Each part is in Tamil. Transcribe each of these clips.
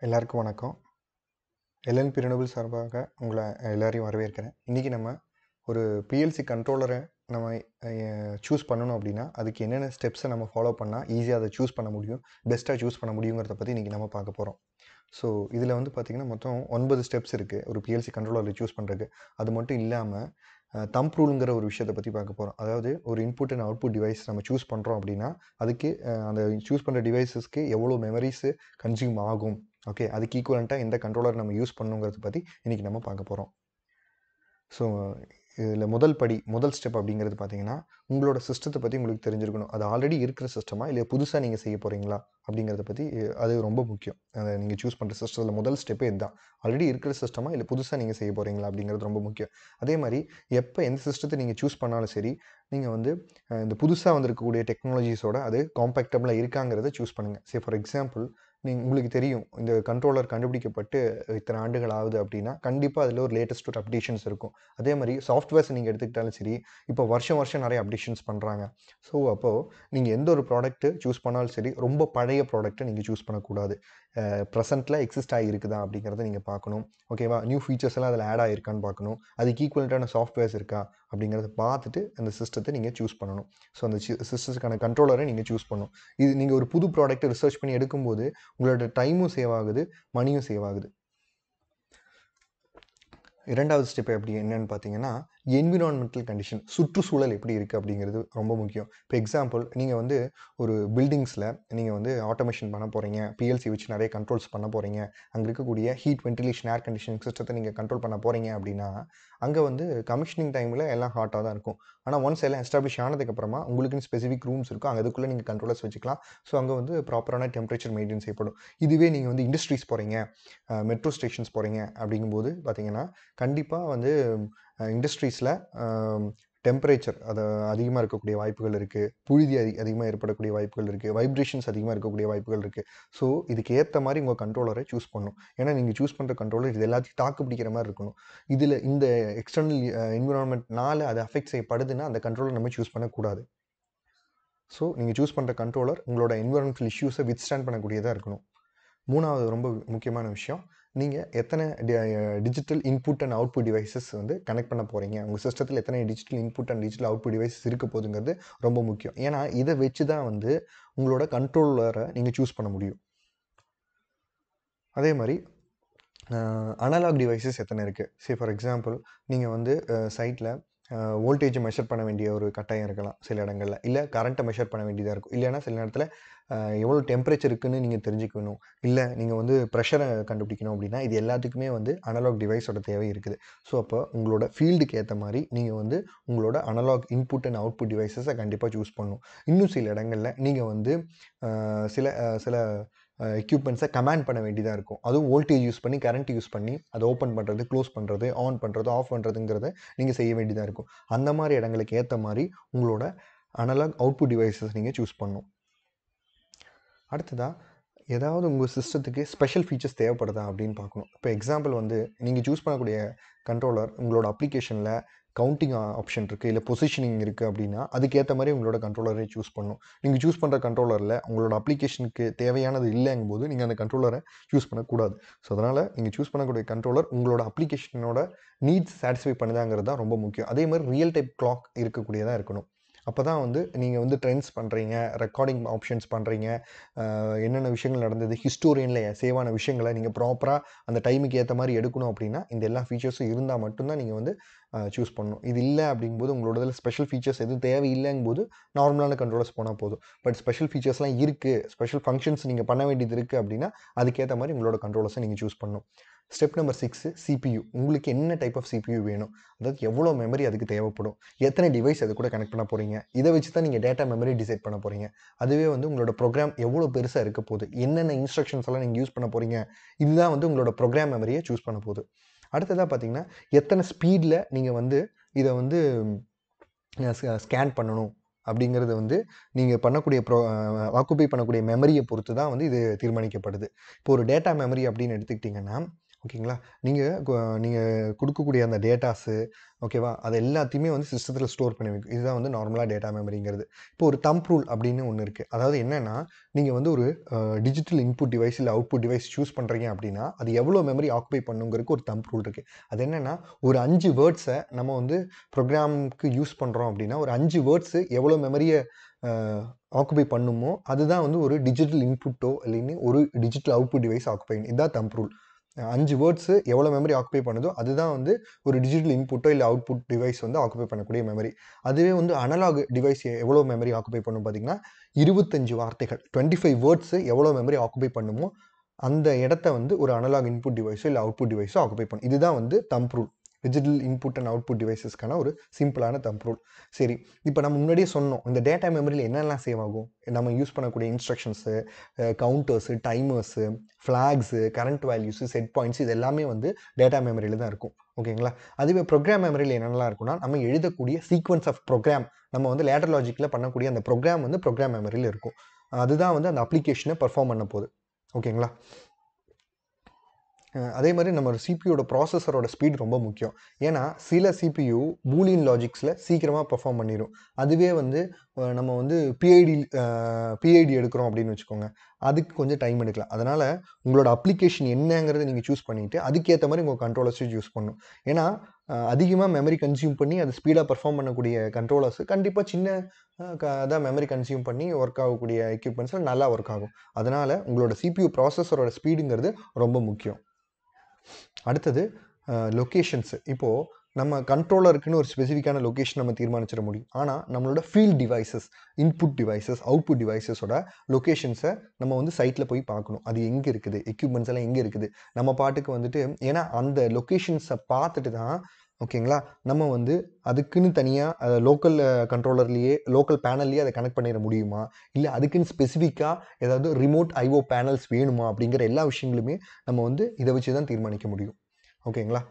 எல்லாருக்கும் வணக்கம் எல்என்பி ரினபிள் சார்பாக உங்களை எல்லாரையும் வரவேற்கிறேன் இன்றைக்கி நம்ம ஒரு பிஎல்சி கண்ட்ரோலரை நம்ம சூஸ் பண்ணணும் அப்படின்னா அதுக்கு என்னென்ன ஸ்டெப்ஸை நம்ம ஃபாலோ பண்ணால் ஈஸியாக அதை சூஸ் பண்ண முடியும் பெஸ்ட்டாக சூஸ் பண்ண முடியுங்கிறத பற்றி இன்றைக்கி நம்ம பார்க்க போகிறோம் ஸோ இதில் வந்து பார்த்திங்கன்னா மொத்தம் ஒன்பது ஸ்டெப்ஸ் இருக்குது ஒரு பிஎல்சி கண்ட்ரோலரை சூஸ் பண்ணுறதுக்கு அது மட்டும் இல்லாமல் தம்ப் ரூலுங்கிற ஒரு விஷயத்தை பற்றி பார்க்க போகிறோம் அதாவது ஒரு இன்புட் அண்ட் அவுட்புட் டிவைஸ் நம்ம சூஸ் பண்ணுறோம் அப்படின்னா அதுக்கு அஹ், அந்த சூஸ் பண்ணுற டிவைசஸ்க்கு எவ்வளோ மெமரிஸு கன்சியூம் ஆகும் ஓகே அதுக்கு ஈக்குவலண்ட்டாக எந்த கண்ட்ரோலர் நம்ம யூஸ் பண்ணுங்கிறத பற்றி இன்றைக்கி நம்ம பார்க்க போகிறோம் ஸோ இதில் முதல் படி முதல் ஸ்டெப் அப்படிங்கிறது பார்த்தீங்கன்னா உங்களோட சிஸ்டத்தை பற்றி உங்களுக்கு தெரிஞ்சிருக்கணும் அது ஆல்ரெடி இருக்கிற சிஸ்டமா இல்லை புதுசாக நீங்கள் செய்ய போகிறீங்களா அப்படிங்கிறத பற்றி அஹ், அது ரொம்ப முக்கியம் அதை நீங்கள் சூஸ் பண்ணுற சிஸ்டத்தில் முதல் ஸ்டெப்பே இதுதான் ஆல்ரெடி இருக்கிற சிஸ்டமா இல்லை புதுசாக நீங்கள் செய்ய போகிறீங்களா அப்படிங்கிறது ரொம்ப முக்கியம் அதே மாதிரி எப்போ எந்த சிஸ்டத்தை நீங்கள் சூஸ் பண்ணாலும் சரி நீங்கள் வந்து அஹ், இந்த புதுசாக வந்திருக்கக்கூடிய டெக்னாலஜிஸோட அது காம்பேக்டபிளாக இருக்காங்கிறத சூஸ் பண்ணுங்கள் சே ஃபார் எக்ஸாம்பிள் நீங்கள் உங்களுக்கு தெரியும் இந்த கண்ட்ரோலர் கண்டுபிடிக்கப்பட்டு இத்தனை ஆண்டுகள் ஆகுது அப்படின்னா கண்டிப்பாக அதில் ஒரு லேட்டஸ்ட் ஒரு அப்டேஷன்ஸ் இருக்கும் அதே மாதிரி சாஃப்ட்வேர்ஸ் நீங்கள் எடுத்துக்கிட்டாலும் சரி இப்போ வருஷம் வருஷம் நிறைய அப்டேஷன்ஸ் பண்ணுறாங்க ஸோ அப்போது நீங்கள் எந்த ஒரு ப்ராடக்ட்டு சூஸ் பண்ணாலும் சரி ரொம்ப பழைய ப்ராடக்ட்டை நீங்கள் சூஸ் பண்ணக்கூடாது ப்ரெசென்ட்டில் எக்ஸிஸ்ட் ஆகிருக்குதா அப்படிங்கிறத நீங்கள் பார்க்கணும் ஓகேவா நியூ ஃபீச்சர்ஸ் எல்லாம் அதில் ஆட் ஆகிருக்கான்னு பார்க்கணும் அதுக்கு ஈக்குவலண்ட்டான சாஃப்ட்வேர்ஸ் இருக்கா அப்படிங்கிறத பார்த்துட்டு அந்த சிஸ்டத்தை நீங்கள் சூஸ் பண்ணணும் ஸோ அந்த சிஸ்டத்துக்கான கண்ட்ரோலரை நீங்கள் சூஸ் பண்ணணும் இது நீங்கள் ஒரு புது ப்ராடக்ட்டை ரிசர்ச் பண்ணி எடுக்கும்போது உங்களோட டைமும் சேவ் ஆகுது மணியும் சேவ் ஆகுது இரண்டாவது ஸ்டெப் எப்படி என்னன்னு பார்த்தீங்கன்னா என்விரான்மெண்டல் கண்டிஷன் சுற்றுச்சூழல் எப்படி இருக்குது அப்படிங்கிறது ரொம்ப முக்கியம் இப்போ எக்ஸாம்பிள் நீங்கள் வந்து ஒரு பில்டிங்ஸில் நீங்கள் வந்து ஆட்டோமேஷன் பண்ண போகிறீங்க பிஎல்சி வச்சு நிறைய கண்ட்ரோல்ஸ் பண்ண போகிறீங்க அங்கே இருக்கக்கூடிய ஹீட் வென்டிலேஷன் ஏர் கண்டிஷனிங் சிஸ்டத்தை நீங்கள் கண்ட்ரோல் பண்ண போகிறீங்க அப்படின்னா அங்கே வந்து கமிஷனிங் டைமில் எல்லாம் ஹாட்டாக தான் இருக்கும் ஆனால் ஒன்ஸ் எல்லாம் எஸ்டாப்ளிஷ் ஆனதுக்கப்புறமா உங்களுக்குன்னு ஸ்பெசிஃபிக் ரூம்ஸ் இருக்கும் அங்கே அதுக்குள்ளே நீங்கள் கண்ட்ரோலர்ஸ் வச்சுக்கலாம் ஸோ அங்கே வந்து ப்ராப்பரான டெம்பரேச்சர் மெயின்டைன் செய்யப்படும் இதுவே நீங்கள் வந்து இண்டஸ்ட்ரீஸ் போகிறீங்க மெட்ரோ ஸ்டேஷன்ஸ் போகிறீங்க அப்படிங்கும்போது பார்த்தீங்கன்னா கண்டிப்பாக வந்து இண்டஸ்ட்ரீஸில் டெம்பரேச்சர் அது அதிகமாக இருக்கக்கூடிய வாய்ப்புகள் இருக்குது புழுதி அதி அதிகமாக ஏற்படக்கூடிய வாய்ப்புகள் இருக்குது வைப்ரேஷன்ஸ் அதிகமாக இருக்கக்கூடிய வாய்ப்புகள் இருக்குது ஸோ இதுக்கு ஏற்ற மாதிரி உங்கள் கண்ட்ரோலரை சூஸ் பண்ணணும் ஏன்னா நீங்கள் சூஸ் பண்ணுற கண்ட்ரோலர் இது எல்லாத்தையும் தாக்கு பிடிக்கிற மாதிரி இருக்கணும் இதில் இந்த எக்ஸ்டர்னல் என்விரான்மெண்ட்னால அது அஃபெக்ட் செய்யப்படுதுன்னா அந்த கண்ட்ரோலர் நம்ம சூஸ் பண்ணக்கூடாது ஸோ நீங்கள் சூஸ் பண்ணுற கண்ட்ரோலர் உங்களோட என்விரான்மெண்டல் இஷ்யூஸை வித் ஸ்டாண்ட் பண்ணக்கூடியதாக இருக்கணும் மூணாவது ரொம்ப முக்கியமான விஷயம் நீங்கள் எத்தனை digital input and output devices வந்து கனெக்ட் பண்ண போகிறீங்க உங்கள் சிஸ்டத்தில் எத்தனை digital input and digital output devices இருக்க போகுதுங்கிறது ரொம்ப முக்கியம் ஏன்னா இதை வச்சு தான் வந்து உங்களோட கண்ட்ரோலரை நீங்கள் சூஸ் பண்ண முடியும் அதே மாதிரி அனலாக் டிவைசஸ் எத்தனை இருக்குது சே ஃபார் எக்ஸாம்பிள் நீங்கள் வந்து சைட்டில் வோல்டேஜை மெஷர் பண்ண வேண்டிய ஒரு கட்டாயம் இருக்கலாம் சில இடங்களில் இல்லை கரண்ட்டை மெஷர் பண்ண வேண்டியதாக இருக்கும் இல்லைன்னா சில நேரத்தில் அஹ், எவ்வளோ டெம்பரேச்சர் இருக்குன்னு நீங்கள் தெரிஞ்சுக்கணும் இல்லை நீங்கள் வந்து ப்ரெஷரை கண்டுபிடிக்கணும் அப்படின்னா இது எல்லாத்துக்குமே வந்து அனலாக் டிவைஸோட தேவை இருக்குது ஸோ அப்போ உங்களோட ஃபீல்டுக்கு ஏற்ற மாதிரி நீங்கள் வந்து உங்களோட அனலாக் இன்புட் அண்ட் அவுட்புட் டிவைசஸை கண்டிப்பாக சூஸ் பண்ணணும் இன்னும் சில இடங்களில் நீங்கள் வந்து அஹ், சில அஹ், சில எக்யூப்மெண்ட்ஸை கமாண்ட் பண்ண வேண்டியதாக இருக்கும் அதுவும் வோல்டேஜ் யூஸ் பண்ணி கரண்ட் யூஸ் பண்ணி அதை ஓப்பன் பண்ணுறது க்ளோஸ் பண்ணுறது ஆன் பண்ணுறது ஆஃப் பண்ணுறதுங்கிறத நீங்கள் செய்ய வேண்டியதாக இருக்கும் அந்த மாதிரி இடங்களுக்கு ஏற்ற மாதிரி உங்களோட அனலாக் அவுட்புட் டிவைசஸ் நீங்கள் சூஸ் பண்ணணும் அடுத்ததாக ஏதாவது உங்கள் சிஸ்டத்துக்கு ஸ்பெஷல் ஃபீச்சர்ஸ் தேவைப்படுதா அப்படின்னு பார்க்கணும் இப்போ எக்ஸாம்பிள் வந்து நீங்கள் சூஸ் பண்ணக்கூடிய கண்ட்ரோலர் உங்களோட அப்ளிகேஷனில் கவுண்டிங் ஆப்ஷன் இருக்குது இல்லை பொசிஷனிங் இருக்குது அப்படின்னா அதுக்கேற்ற மாதிரி உங்களோட கண்ட்ரோலரை சூஸ் பண்ணணும் நீங்கள் சூஸ் பண்ணுற கண்ட்ரோலரில் உங்களோட அப்ளிகேஷனுக்கு தேவையானது இல்லைங்கும் போது நீங்கள் அந்த கண்ட்ரோலரை சூஸ் பண்ணக்கூடாது ஸோ அதனால் நீங்கள் சூஸ் பண்ணக்கூடிய கண்ட்ரோலர் உங்களோட அப்ளிகேஷனோட நீட்ஸ் சாட்டிஸ்ஃபை பண்ணுதாங்கிறது தான் ரொம்ப முக்கியம் அதே மாதிரி ரியல் டைப் கிளாக் இருக்கக்கூடியதாக இருக்கணும் அப்போ தான் வந்து நீங்கள் வந்து ட்ரெண்ட்ஸ் பண்ணுறீங்க ரெக்கார்டிங் ஆப்ஷன்ஸ் பண்ணுறீங்க என்னென்ன விஷயங்கள் நடந்தது ஹிஸ்டோரியனில் சேவான விஷயங்களை நீங்கள் ப்ராப்பராக அந்த டைமுக்கு ஏற்ற மாதிரி எடுக்கணும் அப்படின்னா இந்த எல்லா ஃபீச்சர்ஸும் இருந்தால் மட்டும்தான் நீங்கள் வந்து சூஸ் பண்ணணும் இது இல்லை அப்படிங்கும்போது உங்களோட இதில் ஸ்பெஷல் ஃபீச்சர்ஸ் எதுவும் தேவையில்லைங்கும் போது நார்மலான கண்ட்ரோலர்ஸ் போனால் போதும் பட் ஸ்பெஷல் ஃபீச்சர்ஸ்லாம் இருக்குது ஸ்பெஷல் ஃபங்க்ஷன்ஸ் நீங்கள் பண்ண வேண்டியது இருக்குது அப்படின்னா அதுக்கேற்ற மாதிரி உங்களோட கண்ட்ரோலர்ஸை நீங்கள் சூஸ் பண்ணணும் ஸ்டெப் நம்பர் சிக்ஸு சிபியூ உங்களுக்கு என்ன டைப் ஆஃப் சிபியூ வேணும் அதாவது எவ்வளோ மெமரி அதுக்கு தேவைப்படும் எத்தனை டிவைஸ் அது கூட கனெக்ட் பண்ண போகிறீங்க இதை வச்சு தான் நீங்கள் டேட்டா மெமரி டிசைட் பண்ண போகிறீங்க அதுவே வந்து உங்களோட ப்ரோக்ராம் எவ்வளோ பெருசாக இருக்க போகுது என்னென்ன இன்ஸ்ட்ரக்ஷன்ஸ் எல்லாம் நீங்கள் யூஸ் பண்ண போகிறீங்க இதுதான் வந்து உங்களோட ப்ரோக்ராம் மெமரியை சூஸ் பண்ண போகுது அடுத்ததாக பார்த்தீங்கன்னா எத்தனை ஸ்பீடில் நீங்கள் வந்து இதை வந்து ஸ்கேன் பண்ணணும் அப்படிங்கிறது வந்து நீங்கள் பண்ணக்கூடிய ப்ரோ ஆக்குபை பண்ணக்கூடிய மெமரியை பொறுத்து தான் வந்து இது தீர்மானிக்கப்படுது இப்போ ஒரு டேட்டா மெமரி அப்படின்னு எடுத்துக்கிட்டிங்கன்னா ஓகேங்களா நீங்கள் நீங்கள் கொடுக்கக்கூடிய அந்த டேட்டாஸு ஓகேவா அது எல்லாத்தையுமே வந்து சிஸ்டத்தில் ஸ்டோர் பண்ணி வைக்கும் இதுதான் வந்து நார்மலாக டேட்டா மெமரிங்கிறது இப்போ ஒரு தம்ப் ரூல் அப்படின்னு ஒன்று இருக்குது அதாவது என்னென்னா நீங்கள் வந்து ஒரு டிஜிட்டல் இன்புட் டிவைஸ் இல்லை அவுட்புட் டிவைஸ் சூஸ் பண்ணுறீங்க அப்படின்னா அது எவ்வளோ மெமரி ஆக்குபை பண்ணுங்கிறதுக்கு ஒரு தம்ப் ரூல் இருக்குது அது என்னென்னா ஒரு அஞ்சு வேர்ட்ஸை நம்ம வந்து ப்ரோக்ராமுக்கு யூஸ் பண்ணுறோம் அப்படின்னா ஒரு அஞ்சு வேர்ட்ஸு எவ்வளோ மெமரியை ஆக்குபை பண்ணுமோ அதுதான் வந்து ஒரு டிஜிட்டல் இன்புட்டோ இல்லைன்னு ஒரு டிஜிட்டல் அவுட்புட் டிவைஸ் ஆக்குபை இதுதான் தம்ப் ரூல் அஞ்சு வேர்ட்ஸு எவ்வளோ மெமரி ஆக்குபை பண்ணுதோ அதுதான் வந்து ஒரு டிஜிட்டல் இன்புட்டோ இல்லை அவுட்புட் டிவைஸ் வந்து ஆக்குபை பண்ணக்கூடிய மெமரி அதுவே வந்து அனலாக் டிவைஸ் எவ்வளோ மெமரி ஆக்குபை பண்ணும் பார்த்தீங்கன்னா இருபத்தஞ்சு வார்த்தைகள் டுவெண்ட்டி ஃபைவ் வேர்ட்ஸு எவ்வளோ மெமரி ஆக்குபை பண்ணுமோ அந்த இடத்த வந்து ஒரு அனலாக் இன்புட் டிவைஸோ இல்லை அவுட்புட் டிவைஸோ ஆக்குபை பண்ணும் இதுதான் வந்து thumb rule digital input and output டிவைசஸ்க்கான ஒரு சிம்பிளான தம்ப் ரூல் சரி இப்போ நம்ம முன்னாடியே சொன்னோம் இந்த டேட்டா மெமரியில் என்னெல்லாம் சேவ் ஆகும் நம்ம யூஸ் பண்ணக்கூடிய instructions counters timers flags current values set points இது எல்லாமே வந்து டேட்டா மெமரியில் தான் இருக்கும் ஓகேங்களா அதுவே ப்ரோக்ராம் மெமரியில் என்னெல்லாம் இருக்கும்னா நம்ம எழுதக்கூடிய சீக்வன்ஸ் ஆஃப் ப்ரோக்ராம் நம்ம வந்து லேட்டர் லாஜிக்கில் பண்ணக்கூடிய அந்த ப்ரோக்ராம் வந்து ப்ரோக்ராம் மெமரியில் இருக்கும் அதுதான் வந்து அந்த அப்ளிகேஷனை பர்ஃபார்ம் பண்ண போகுது ஓகேங்களா அதே மாதிரி நம்ம சிபியோட ப்ராசஸரோட ஸ்பீட் ரொம்ப முக்கியம் ஏன்னா சில சிபியு பூலியன் லாஜிக்ஸில் சீக்கிரமாக பர்ஃபார்ம் பண்ணிடும் அதுவே வந்து நம்ம வந்து பிஐடி பிஐடி எடுக்கிறோம் அப்படின்னு வச்சுக்கோங்க அதுக்கு கொஞ்சம் டைம் எடுக்கலாம் அதனால் உங்களோட அப்ளிகேஷன் என்னங்கிறத நீங்கள் சூஸ் பண்ணிவிட்டு அதுக்கேற்ற மாதிரி உங்கள் கண்ட்ரோலர்ஸை யூஸ் பண்ணணும் ஏன்னா அதிகமாக மெமரி கன்சியூம் பண்ணி அது ஸ்பீடாக பர்ஃபார்ம் பண்ணக்கூடிய கண்ட்ரோலர்ஸ் கண்டிப்பாக சின்ன அதான் மெமரி கன்சியூம் பண்ணி ஒர்க் ஆகக்கூடிய எக்யூப்மெண்ட்ஸில் நல்லா ஒர்க் ஆகும் அதனால் உங்களோட சிபியூ ப்ராசஸரோட ஸ்பீடுங்கிறது ரொம்ப முக்கியம் அடுத்தது லொக்கேஷன்ஸு இப்போது நம்ம கண்ட்ரோலருக்குன்னு ஒரு ஸ்பெசிஃபிக்கான லொக்கேஷன் நம்ம தீர்மானிச்சிட முடியும் ஆனால் நம்மளோட field devices input devices output டிவைசஸோட லொக்கேஷன்ஸை நம்ம வந்து சைட்டில் போய் பார்க்கணும் அது எங்கே இருக்குது எக்யூப்மெண்ட்ஸ் எல்லாம் எங்கே இருக்குது நம்ம பாட்டுக்கு வந்துட்டு ஏன்னா அந்த லொக்கேஷன்ஸை பார்த்துட்டு தான் ஓகேங்களா நம்ம வந்து அதுக்குன்னு தனியாக லோக்கல் கண்ட்ரோலர்லேயே லோக்கல் பேனல்லையே அதை கனெக்ட் பண்ணிட முடியுமா இல்லை அதுக்குன்னு ஸ்பெசிஃபிக்காக ஏதாவது ரிமோட் ஐஓ பேனல்ஸ் வேணுமா அப்படிங்கிற எல்லா விஷயங்களுமே நம்ம வந்து இதை வச்சு தான் தீர்மானிக்க முடியும் ஓகேங்களா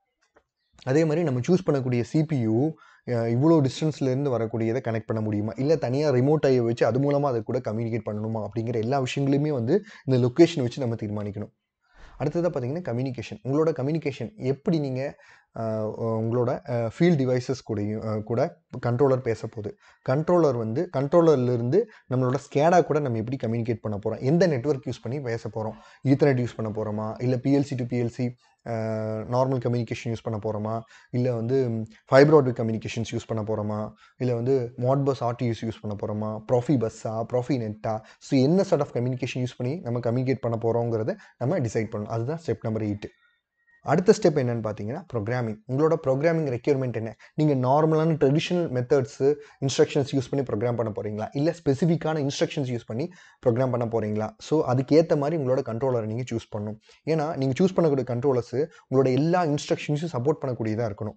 அதே மாதிரி நம்ம சூஸ் பண்ணக்கூடிய சிபியூ இவ்வளோ டிஸ்டன்ஸ்லேருந்து வரக்கூடியதை கனெக்ட் பண்ண முடியுமா இல்லை தனியாக ரிமோட் ஐயை வச்சு அது மூலமாக அதை கூட கம்யூனிகேட் பண்ணணுமா அப்படிங்கிற எல்லா விஷயங்களையுமே வந்து இந்த லொக்கேஷன் வச்சு நம்ம தீர்மானிக்கணும் அடுத்ததாக பார்த்தீங்கன்னா கம்யூனிகேஷன் உங்களோட கம்யூனிகேஷன் எப்படி நீங்கள் உங்களோட ஃபீல்ட் டிவைசஸ் கூடயும் கூட கண்ட்ரோலர் பேச போகுது கண்ட்ரோலர் வந்து கண்ட்ரோலர்லேருந்து நம்மளோட ஸ்கேடா கூட நம்ம எப்படி கம்யூனிகேட் பண்ண போகிறோம் எந்த நெட்ஒர்க் யூஸ் பண்ணி பேச போகிறோம் ஈத்தர்நெட் யூஸ் பண்ண போகிறோமா இல்லை PLC to PLC normal communication use பண்ண போகிறோமா இல்லை வந்து ஃபைப்ராட் கம்யூனிகேஷன்ஸ் யூஸ் பண்ண போகிறோமா இல்லை வந்து மாட் பஸ் ஆர்டியூஸ் யூஸ் பண்ண போகிறோமா ப்ராஃபி பஸ்ஸா ப்ராஃபி நெட்டா ஸோ என்ன சார்ட் ஆஃப் கம்யூனிகேஷன் யூஸ் பண்ணி நம்ம கம்யூனிகேட் பண்ண போகிறோங்கிறத நம்ம டிசைட் பண்ணணும் அதுதான் ஸ்டெப் நம்பர் எயிட்டு அடுத்த ஸ்டெப் என்னென்னு பார்த்தீங்கன்னா ப்ரோக்ராமிங் உங்களோட ப்ரோக்ராமிங் ரெக்யர்மெண்ட் என்ன நீங்கள் நார்மலான ட்ரெடிஷ்னல் மெத்தட்ஸு இன்ஸ்ட்ரக்ஷன்ஸ் யூஸ் பண்ணி ப்ரோக்ராம் பண்ண போகிறீங்களா இல்லை ஸ்பெசிஃபிக்கான இன்ஸ்ட்ரக்ஷன்ஸ் யூஸ் பண்ணி ப்ரோக்ராம் பண்ண போகிறீங்களா ஸோ அதுக்கேற்ற மாதிரி உங்களோட கண்ட்ரோலரை நீங்கள் சூஸ் பண்ணணும் ஏன்னா நீங்கள் சூஸ் பண்ணக்கூடிய கண்ட்ரோலர்ஸு உங்களோட எல்லா இன்ஸ்ட்ரக்ஷன்ஸும் சப்போர்ட் பண்ணக்கூடியதாக இருக்கணும்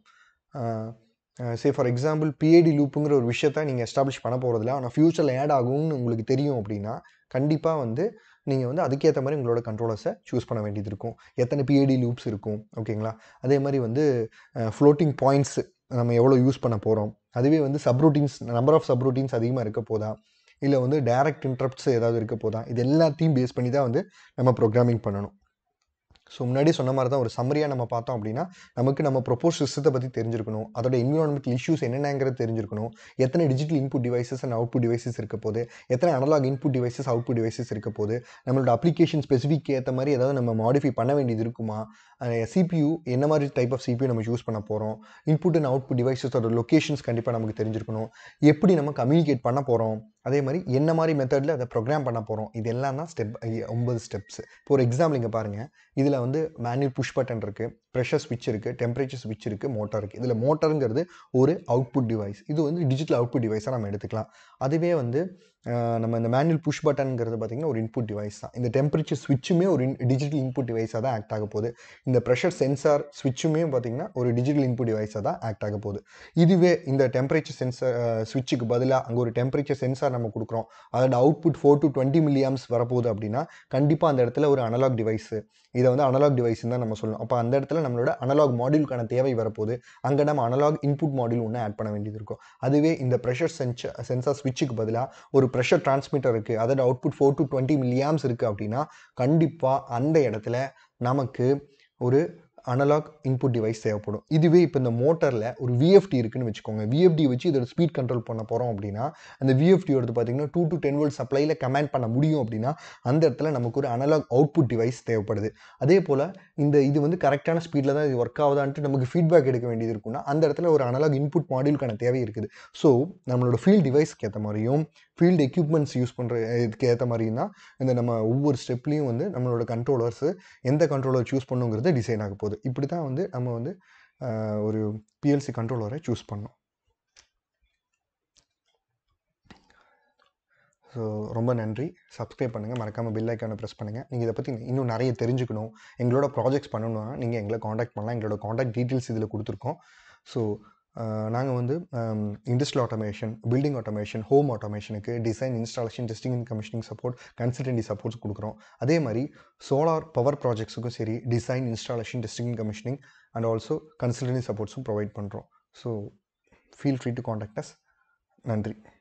சே ஃபார் எக்ஸாம்பிள் பிஏடி லூப்புங்கிற ஒரு விஷயத்த நீங்கள் எஸ்டாப்ளிஷ் பண்ண போகிறதில்ல ஆனால் ஃப்யூச்சரில் ஆட் ஆகும்னு உங்களுக்கு தெரியும் அப்படின்னா கண்டிப்பாக வந்து நீங்கள் வந்து அதுக்கேற்ற மாதிரி உங்களோட கண்ட்ரோலர்ஸை சூஸ் பண்ண வேண்டியது இருக்கும் எத்தனை பிஏடி லூப்ஸ் இருக்கும் ஓகேங்களா அதே மாதிரி வந்து ஃப்ளோட்டிங் பாயிண்ட்ஸ் நம்ம எவ்வளோ யூஸ் பண்ண போகிறோம் அதுவே வந்து சப்ரூட்டீன்ஸ் நம்பர் ஆஃப் சப்ரூட்டீன்ஸ் அதிகமாக இருக்க போதா இல்லை வந்து டைரக்ட் இன்ட்ரப்ட்ஸ் ஏதாவது இருக்க போதா இது எல்லாத்தையும் பேஸ் பண்ணி தான் வந்து நம்ம ப்ரோக்ராமிங் பண்ணணும் ஸோ முன்னாடி சொன்ன மாதிரி தான் ஒரு சம்மரியாக நம்ம பார்த்தோம் அப்படின்னா நமக்கு நம்ம ப்ரொப்போஸ் சிஸ்டத்தை பற்றி தெரிஞ்சிருக்கணும் அதோட என்விரான்மெண்டல் இஷ்யூஸ் என்னென்னங்கிறது தெரிஞ்சிருக்கணும் எத்தனை digital input devices and output devices இருக்க போது எத்தனை analog input devices output devices இருக்க போது நம்மளோட அப்ளிகேஷன் ஸ்பெசிஃபிக் ஏற்ற மாதிரி ஏதாவது நம்ம மாடிஃபை பண்ண வேண்டியது இருக்குமா சிபியூ என்ன மாதிரி டைப் ஆஃப் சிபியூ நம்ம யூஸ் பண்ண போகிறோம் இன்புட் அண்ட் அவுட்புட் டிவைசஸோட லொக்கேஷன்ஸ் கண்டிப்பாக நமக்கு தெரிஞ்சிருக்கணும் எப்படி நம்ம கம்யூனிகேட் பண்ண போகிறோம் அதே மாதிரி என்ன மாதிரி மெத்தடில் அதை ப்ரோக்ராம் பண்ண போகிறோம் இது எல்லாம் தான் ஸ்டெப் ஒன்பது ஸ்டெப்ஸ் இப்போ ஒரு எக்ஸாம்பிள் இங்கே பாருங்கள் இதில் வந்து மேனுவல் புஷ் பட்டன் இருக்குது ப்ரெஷர் ஸ்விட்ச் இருக்குது டெம்பரேச்சர் ஸ்விட்ச் இருக்குது மோட்டார் இருக்குது இதில் மோட்டருங்கிறது ஒரு அவுட்புட் டிவைஸ் இது வந்து டிஜிட்டல் அவுட்புட் டிவைஸாக நம்ம எடுத்துக்கலாம் அதுவே வந்து நம்ம இந்த மேனுவல் புஷ் பட்டன்ங்கிறது பார்த்திங்கன்னா ஒரு இன்புட் டிவைஸ் தான் இந்த டெம்பரேச்சர் ஸ்விட்சுமே ஒரு டிஜிட்டல் இன்புட் டிவைஸாக தான் ஆக்ட் ஆக போகுது இந்த ப்ரெஷர் சென்சார் ஸ்விட்சுமே பார்த்திங்கன்னா ஒரு டிஜிட்டல் இன்புட் டிவைஸாக தான் ஆக்ட் ஆக போகுது இதுவே இந்த டெம்பரேச்சர் சென்சார் ஸ்விட்சுக்கு பதிலாக அங்கே ஒரு டெம்பரேச்சர் சென்சார் நம்ம கொடுக்குறோம் அதோட output four to twenty milliamps வரப்போகுது அப்படின்னா கண்டிப்பாக அந்த இடத்துல ஒரு அனலாக் டிவைஸு இதை வந்து அனலாக் டிவைஸ் தான் நம்ம சொல்லணும் அப்போ அந்த இடத்துல நம்மளோட அனலாக் மாடியூலுக்கான தேவை வரப்போகுது அங்கே நம்ம அனலாக் இன்புட் மாடியூல் ஒன்று ஆட் பண்ண வேண்டியது இருக்கும் அதுவே இந்த ப்ரெஷர் சென்ச சென்சார் ஸ்விட்சுக்கு பதிலாக ஒரு ப்ரெஷர் டிரான்ஸ்மிட்டர் இருக்குது அதோட output four to twenty milliamps இருக்குது அப்படின்னா கண்டிப்பாக அந்த இடத்துல நமக்கு ஒரு அனலாக் இன்புட் டிவைஸ் தேவைப்படும் இதுவே இப்போ இந்த மோட்டரில் ஒரு விஎஃப்டி இருக்குன்னு வச்சுக்கோங்க விஎஃப்டி வச்சு இதோட ஸ்பீட் கண்ட்ரோல் பண்ண போகிறோம் அப்படின்னா அந்த விஎஃப்டி எடுத்து பார்த்தீங்கன்னா டூ டு டென் வோல்ட் சப்ளையில் கமாண்ட் பண்ண முடியும் அப்படின்னா அந்த இடத்துல நமக்கு ஒரு அனலாக் அவுட்புட் டிவைஸ் தேவைப்படுது அதே போல் இந்த இது வந்து கரெக்டான ஸ்பீடில் தான் இது ஒர்க் ஆகுதான்ட்டு நமக்கு ஃபீட்பேக் எடுக்க வேண்டியது இருக்குன்னா அந்த இடத்துல ஒரு அனலாக் இன்புட் மாடியூலுக்கான தேவை இருக்குது ஸோ நம்மளோட ஃபீல்ட் டிவைஸ்க்கு ஏற்ற மாதிரியும் ஃபீல்டு எக்யூப்மெண்ட்ஸ் யூஸ் பண்ணுற இதுக்கு ஏற்ற மாதிரியும் தான் இந்த நம்ம ஒவ்வொரு ஸ்டெப்லேயும் வந்து நம்மளோட கண்ட்ரோலர்ஸு எந்த கண்ட்ரோலர் சூஸ் பண்ணுங்கிறது டிசைன் ஆக போகுது இப்படி தான் வந்து நம்ம வந்து ஆஹ், ஒரு பிஎல்சி கண்ட்ரோலரை சூஸ் பண்ணோம் ஸோ ரொம்ப நன்றி சப்ஸ்கிரைப் பண்ணுங்கள் மறக்காமல் பில் ஐக்கானை ப்ரெஸ் பண்ணுங்கள் நீங்கள் இதை பற்றி இன்னும் நிறைய தெரிஞ்சுக்கணும் எங்களோட ப்ராஜெக்ட்ஸ் பண்ணணும்னா நீங்கள் எங்களை காண்டாக்ட் பண்ணலாம் எங்களோட காண்டாக்ட் டீட்டெயில்ஸ் இதில் கொடுத்துருக்கோம் ஸோ நாங்கள் வந்து industrial automation building automation home ஆட்டோமேஷனுக்கு design installation testing and commissioning support consultancy supports கொடுக்குறோம் அதே மாதிரி சோலார் பவர் ப்ராஜெக்ட்ஸுக்கும் சரி design installation testing and commissioning and also consultancy சப்போர்ட்ஸும் ப்ரொவைட் பண்ணுறோம் so feel free to contact us நன்றி